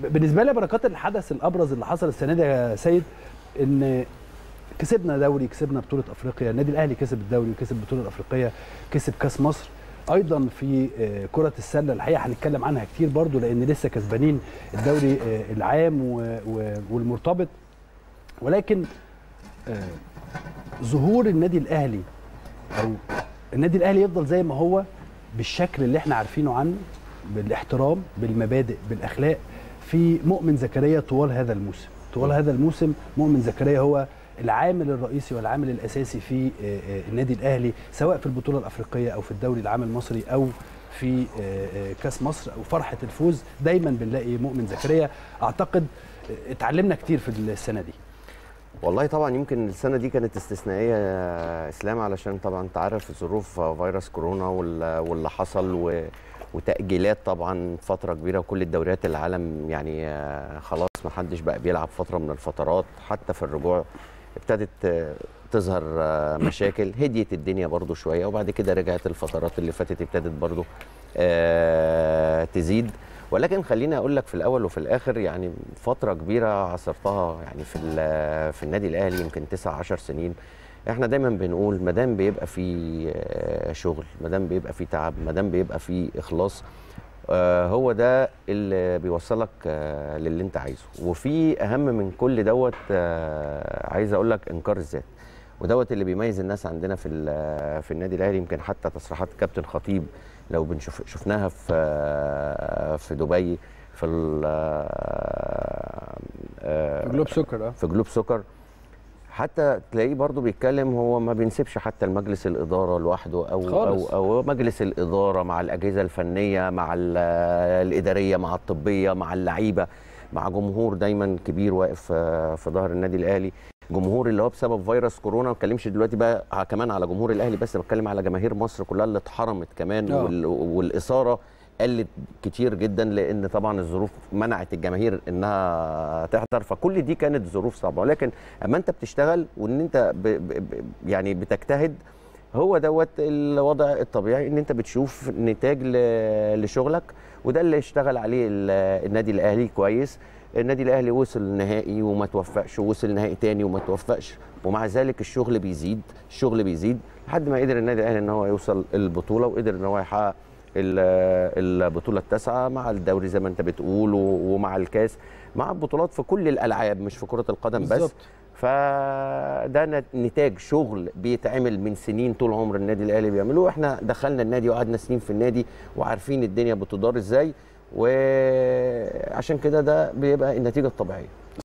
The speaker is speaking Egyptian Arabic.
بالنسبه لي بركات الحدث الابرز اللي حصل السنه دي يا سيد ان كسبنا دوري كسبنا بطوله افريقيا النادي الاهلي كسب الدوري وكسب البطوله الافريقيه كسب كاس مصر ايضا في آه، كره السله الحقيقه هنتكلم عنها كتير برضو لان لسه كسبانين الدوري آه، العام و- و- والمرتبط ولكن آه، ظهور النادي الاهلي او النادي الاهلي يفضل زي ما هو بالشكل اللي احنا عارفينه عنه بالاحترام بالمبادئ بالاخلاق في مؤمن زكريا طوال هذا الموسم طوال هذا الموسم مؤمن زكريا هو العامل الرئيسي والعامل الاساسي في آه، آه، النادي الاهلي سواء في البطوله الافريقيه او في الدوري العام المصري او في آه، آه، كاس مصر او فرحه الفوز دايما بنلاقي مؤمن زكريا اعتقد آه، اتعلمنا كتير في السنه دي والله طبعا يمكن السنه دي كانت استثنائيه يا اسلام علشان طبعا انت عارف ظروف فيروس كورونا وال- واللي حصل و وتاجيلات طبعا فتره كبيره وكل الدوريات العالم يعني آه، خلاص ما حدش بقى بيلعب فتره من الفترات حتى في الرجوع ابتدت آه، تظهر آه، مشاكل هديت الدنيا برضو شويه وبعد كده رجعت الفترات اللي فاتت ابتدت برضو آه، تزيد ولكن خليني اقول لك في الاول وفي الاخر يعني فتره كبيره عصرتها يعني في ال- في النادي الاهلي يمكن 9 10 سنين احنا دايما بنقول ما دام بيبقى في آه، شغل ما دام بيبقى في تعب ما دام بيبقى في اخلاص آه، هو ده اللي بيوصلك آه، للي انت عايزه وفي اهم من كل دوت آه، عايز اقول لك انكار الذات ودوت اللي بيميز الناس عندنا في ال- في النادي الاهلي يمكن حتى تصريحات كابتن خطيب لو بنشوف شفناها في آه، في دبي في ال- آه، جلوب سكر اه في جلوب سكر حتى تلاقيه برضو بيتكلم هو ما بينسبش حتى المجلس الإدارة لوحده أو, خالص. أو, أو مجلس الإدارة مع الأجهزة الفنية مع ال- الإدارية مع الطبية مع اللعيبة مع جمهور دايما كبير واقف آه، في ظهر النادي الأهلي جمهور اللي هو بسبب فيروس كورونا ما بتكلمش دلوقتي بقى ع- كمان على جمهور الأهلي بس بتكلم على جماهير مصر كلها اللي اتحرمت كمان آه. وال والإثارة قلت كتير جدا لان طبعا الظروف منعت الجماهير انها تحضر فكل دي كانت ظروف صعبه ولكن اما انت بتشتغل وان انت ب ب ب يعني بتجتهد هو دوت الوضع الطبيعي ان انت بتشوف نتاج ل- لشغلك وده اللي اشتغل عليه ال- النادي الاهلي كويس النادي الاهلي وصل نهائي وما توفقش ووصل نهائي تاني وما توفقش ومع ذلك الشغل بيزيد الشغل بيزيد لحد ما قدر النادي الاهلي ان هو يوصل البطوله وقدر ان هو يحقق ال- البطوله التاسعه مع الدوري زي ما انت بتقول و- ومع الكاس مع البطولات في كل الالعاب مش في كره القدم بس بالظبط. فده نت- نتاج شغل بيتعمل من سنين طول عمر النادي الاهلي بيعملوه احنا دخلنا النادي وقعدنا سنين في النادي وعارفين الدنيا بتدار ازاي وعشان كده ده بيبقى النتيجه الطبيعيه